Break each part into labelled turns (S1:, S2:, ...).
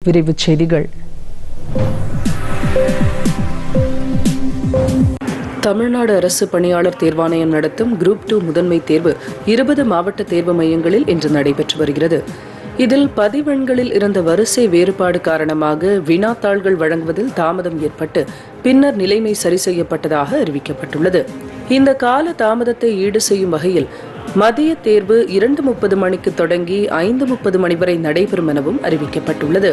S1: விரைவுச் செய்திகள் தமிழ்நாடு அரசு பணியாளர் தேர்வாணையம் நடத்தும் குரூப் டூ முதன்மை தேர்வு இருபது மாவட்ட தேர்வு மையங்களில் இன்று நடைபெற்று வருகிறது இதில் பதிவெண்களில் இருந்த வரிசை வேறுபாடு காரணமாக வினாத்தாள்கள் வழங்குவதில் தாமதம் ஏற்பட்டு பின்னர் நிலைமை சரி செய்யப்பட்டதாக அறிவிக்கப்பட்டுள்ளது இந்த கால தாமதத்தை ஈடு செய்யும் வகையில் மதிய தேர்வு இரண்டு முப்பது மணிக்கு தொடங்கி ஐந்து முப்பது மணி வரை நடைபெறும் எனவும் அறிவிக்கப்பட்டுள்ளது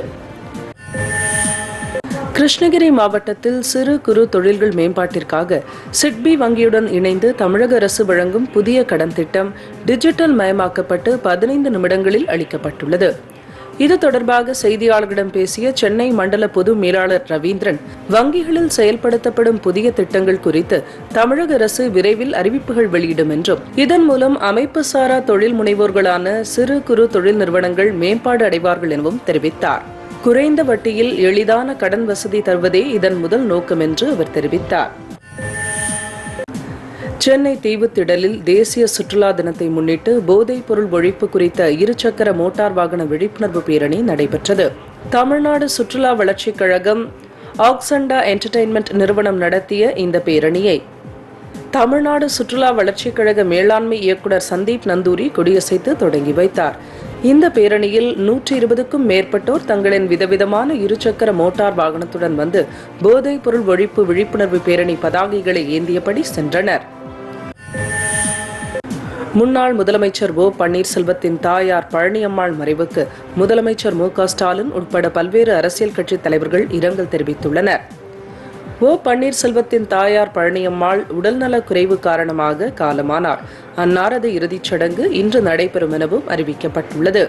S1: கிருஷ்ணகிரி மாவட்டத்தில் சிறு குறு தொழில்கள் மேம்பாட்டிற்காக சிட்பி வங்கியுடன் இணைந்து தமிழக அரசு வழங்கும் புதிய கடன் திட்டம் டிஜிட்டல் மயமாக்கப்பட்டு பதினைந்து நிமிடங்களில் அளிக்கப்பட்டுள்ளது இது தொடர்பாக செய்தியாளர்களிடம் பேசிய சென்னை மண்டல பொது மேலாளர் ரவீந்திரன் வங்கிகளில் செயல்படுத்தப்படும் புதிய திட்டங்கள் குறித்து தமிழக அரசு விரைவில் அறிவிப்புகள் வெளியிடும் என்றும் இதன் மூலம் அமைப்பு சாரா தொழில் முனைவோர்களான சிறு குறு தொழில் நிறுவனங்கள் மேம்பாடு அடைவார்கள் எனவும் தெரிவித்தார் குறைந்த வட்டியில் எளிதான கடன் வசதி தருவதே இதன் முதல் நோக்கம் என்று அவர் தெரிவித்தார் சென்னை தீவுத்திடலில் தேசிய சுற்றுலா தினத்தை முன்னிட்டு போதைப் பொருள் ஒழிப்பு குறித்த இருசக்கர மோட்டார் வாகன விழிப்புணர்வு பேரணி நடைபெற்றது தமிழ்நாடு சுற்றுலா வளர்ச்சிக் கழகம் ஆக்சண்டா என்டர்டெயின்மெண்ட் நிறுவனம் நடத்திய இந்த பேரணியை தமிழ்நாடு சுற்றுலா வளர்ச்சிக் கழக மேலாண்மை இயக்குநர் சந்தீப் நந்தூரி கொடியசைத்து தொடங்கி வைத்தார் இந்த பேரணியில் நூற்றி இருபதுக்கும் மேற்பட்டோர் தங்களின் விதவிதமான இருசக்கர மோட்டார் வாகனத்துடன் வந்து போதைப் பொருள் ஒழிப்பு விழிப்புணர்வு பேரணி பதாகைகளை ஏந்தியபடி சென்றனர் முன்னாள் முதலமைச்சர் ஓ பன்னீர்செல்வத்தின் தாயார் பழனியம்மாள் மறைவுக்கு முதலமைச்சர் மு க ஸ்டாலின் உட்பட பல்வேறு அரசியல் கட்சித் தலைவர்கள் இரங்கல் தெரிவித்துள்ளனர் ஓ பன்னீர்செல்வத்தின் தாயார் பழனியம்மாள் உடல்நலக் குறைவு காரணமாக காலமானார் அன்னாரது இறுதிச் சடங்கு இன்று நடைபெறும் எனவும் அறிவிக்கப்பட்டுள்ளது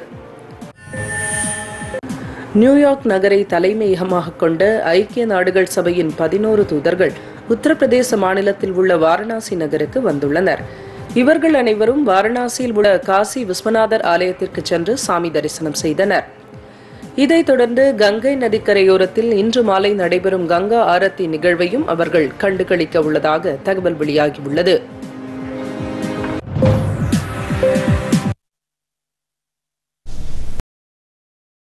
S1: நியூயார்க் நகரை தலைமையகமாக கொண்ட ஐக்கிய நாடுகள் சபையின் பதினோரு தூதர்கள் உத்தரப்பிரதேச மாநிலத்தில் உள்ள வாரணாசி நகருக்கு வந்துள்ளனர் இவர்கள் அனைவரும் வாரணாசியில் உள்ள காசி விஸ்வநாதர் ஆலயத்திற்கு சென்று சாமி தரிசனம் செய்தனர் இதைத் தொடர்ந்து கங்கை நதிக்கரையோரத்தில் இன்று மாலை நடைபெறும் கங்கா ஆரத்தி நிகழ்வையும் அவர்கள் கண்டுகளிக்க உள்ளதாக தகவல் வெளியாகியுள்ளது